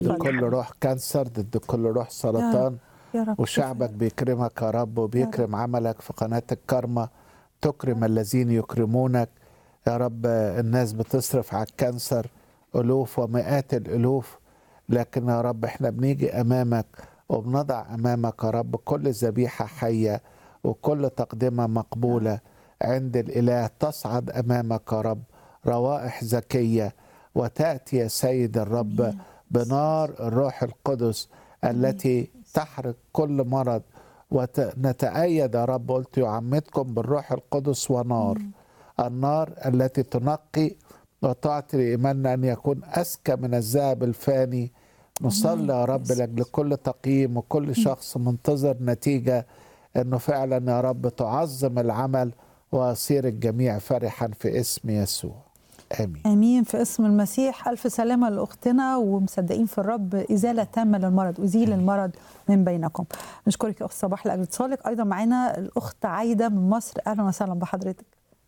ضد اتفضل. كل روح كانسر ضد كل روح سرطان يا رب وشعبك بيكرمك يا رب وبيكرم عملك في قناة الكرمة تكرم الذين يكرمونك يا رب الناس بتصرف على الكانسر ألوف ومئات الألوف لكن يا رب احنا بنيجي أمامك وبنضع أمامك يا رب كل ذبيحة حية وكل تقدمة مقبولة عند الإله تصعد أمامك يا رب روائح زكية وتأتي يا سيد الرب بنار الروح القدس التي تحرق كل مرض ونتأيد يا رب قلت يعمدكم بالروح القدس ونار النار التي تنقي وتعطي لإيماننا أن يكون أزكى من الذهب الفاني نصلي يا رب لأجل كل تقييم وكل شخص منتظر نتيجة أنه فعلا يا رب تعظم العمل ويصير الجميع فرحا في اسم يسوع آمين امين في اسم المسيح الف سلامه لاختنا ومصدقين في الرب ازاله تامه للمرض ازيل المرض من بينكم نشكرك يا اخت صباح لاجل اتصالك ايضا معانا الاخت عايده من مصر اهلا وسهلا بحضرتك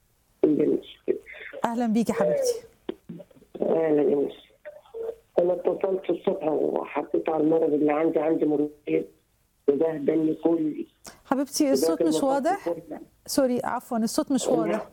اهلا بيكي يا حبيبتي اهلا يا مس انا اتصلت الصبح وحطيت على المرض اللي عندي عندي مريض وده دني كلي حبيبتي الصوت مش واضح سوري عفوا الصوت مش واضح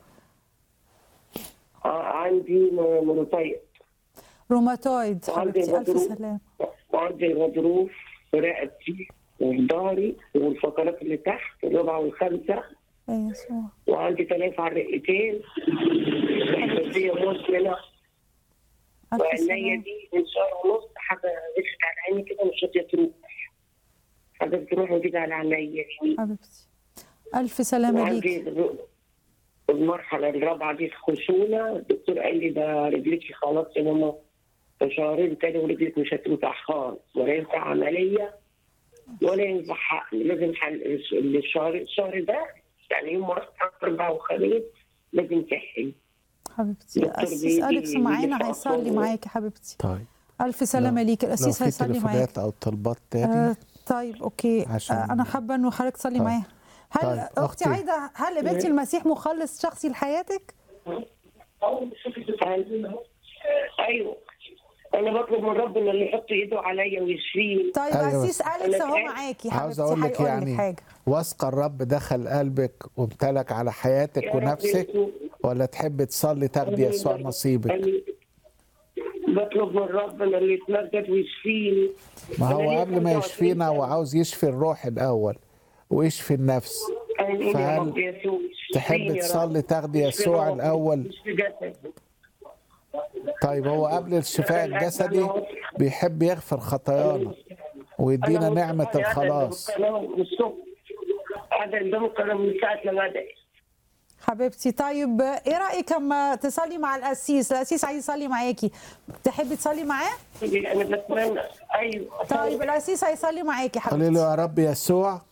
عندي مريض روماتويد وعندي حبيبتي الف غضروف. سلام وعندي غضروف في رقبتي وفي ظهري والفقرات اللي تحت الرابعه والخامسه يا يسوع وعندي تلف على الرئتين حساسيه مزمنه الف وعينيا سلام دي من شهر ونص حاجه دخلت على عيني كده مش راضيه تروح حاجه بتروح وتيجي على عينيا دي حبيبتي الف سلامه وعندي ليكي المرحلة الرابعة دي خشونة الدكتور قال لي ده رجليكي خلاص يا ماما في شهرين تاني ورجلك مش هتنفع خالص ولا ينفع عملية ولا ينفع حقن لازم حل الشهر الشهر ده يعني يوم أربع وخميس لازم تحقن حبيبتي دكتور الاسيس بيجي اليكس معانا يدفع هيصلي صوره. معاكي حبيبتي طيب الف سلامه لو- ليكي لو الاسيس في هيصلي معاكي تليفونات أو طلبات تاني آه طيب اوكي عشان- آه انا حابه انه حضرتك تصلي طيب. معايا هل طيب، اختي أختي. عايده هل قبلتي المسيح مخلص شخصي لحياتك؟ أيوه أنا بطلب من ربنا اللي يحط إيده عليا ويشفيني طيب أيوة. اسيس اليكس أنا اهو تعبت. معاكي عاوز حبيبتي اقول لك هيقول لك يعني حاجه واثقه الرب دخل قلبك وامتلك على حياتك يا رب ونفسك يسوع. ولا تحب تصلي تاخدي يسوع نصيبك بطلب من ربنا اللي يتمجد ويشفيني ما أنا هو ليا قبل ما 25 يشفينا هو سنة. عاوز يشفي الروح الاول ويشفي النفس آمين يا فهل رب يسوع تحب اشفيني يا رب. تصلي تاخدي اشفي يسوع روحي، الأول؟ اشفي جسدي. طيب هو قبل الشفاء الجسدي بيحب يغفر خطايانا ويدينا أنا نعمة قاعدة قدام الخلاص القناة من الصبح قاعدة قدام القناة من ساعة لما بدأت حبيبتي طيب ايه رايك اما تصلي مع القسيس القسيس عايز يصلي معاكي تحبي تصلي معاه أنا بتمنى أيوه طيب القسيس هيصلي معاكي قولي له حبيبتي يا رب يسوع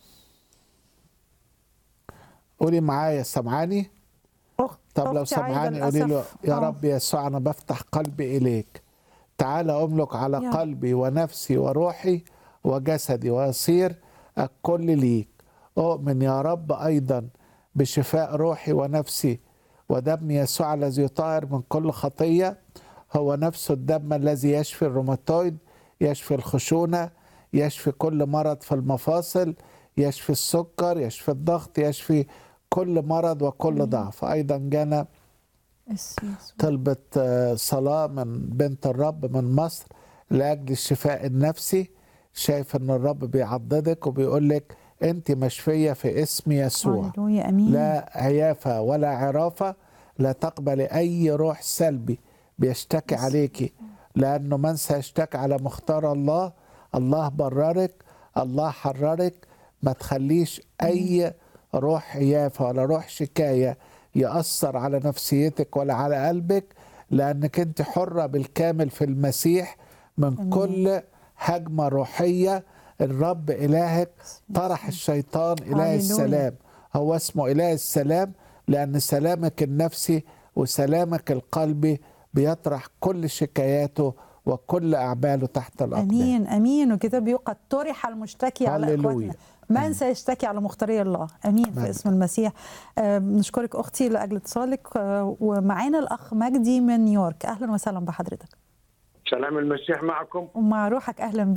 قولي معايا سامعاني أخ- طب لو أختي عايدة سمعاني قولي له للأسف. يا آه. رب يسوع انا بفتح قلبي اليك تعال املك على يا. قلبي ونفسي وروحي وجسدي ويصير الكل ليك اؤمن يا رب ايضا بشفاء روحي ونفسي ودم يسوع الذي يطهر من كل خطيه هو نفس الدم الذي يشفي الروماتويد يشفي الخشونه يشفي كل مرض في المفاصل يشفي السكر يشفي الضغط يشفي كل مرض وكل ضعف ايضا جانا القسيس. طلبت آه، صلاة من بنت الرب من مصر لأجل الشفاء النفسي شايف ان الرب بيعضدك وبيقول لك انت مشفية في اسم يسوع هللويا امين لا عيافة ولا عرافة لا تقبل أي روح سلبي بيشتكي عليك لأنه من سيشتكي على مختار الله الله بررك الله حررك ما تخليش أي روح عيافة ولا روح شكاية يأثر على نفسيتك ولا على قلبك لأنك أنت حرة بالكامل في المسيح من كل هجمة روحية الرب إلهك طرح الشيطان إله هللويا. السلام هو اسمه إله السلام لأن سلامك النفسي وسلامك القلبي بيطرح كل شكاياته وكل أعماله تحت الأقدام امين امين وكتاب يقول طرح المشتكي على هللويا. اخواتنا من سيشتكي على مختاري الله امين في آمين. اسم المسيح آه، نشكرك اختي لاجل اتصالك آه، ومعانا الاخ مجدي من نيويورك اهلا وسهلا بحضرتك سلام المسيح معكم ومع روحك اهلا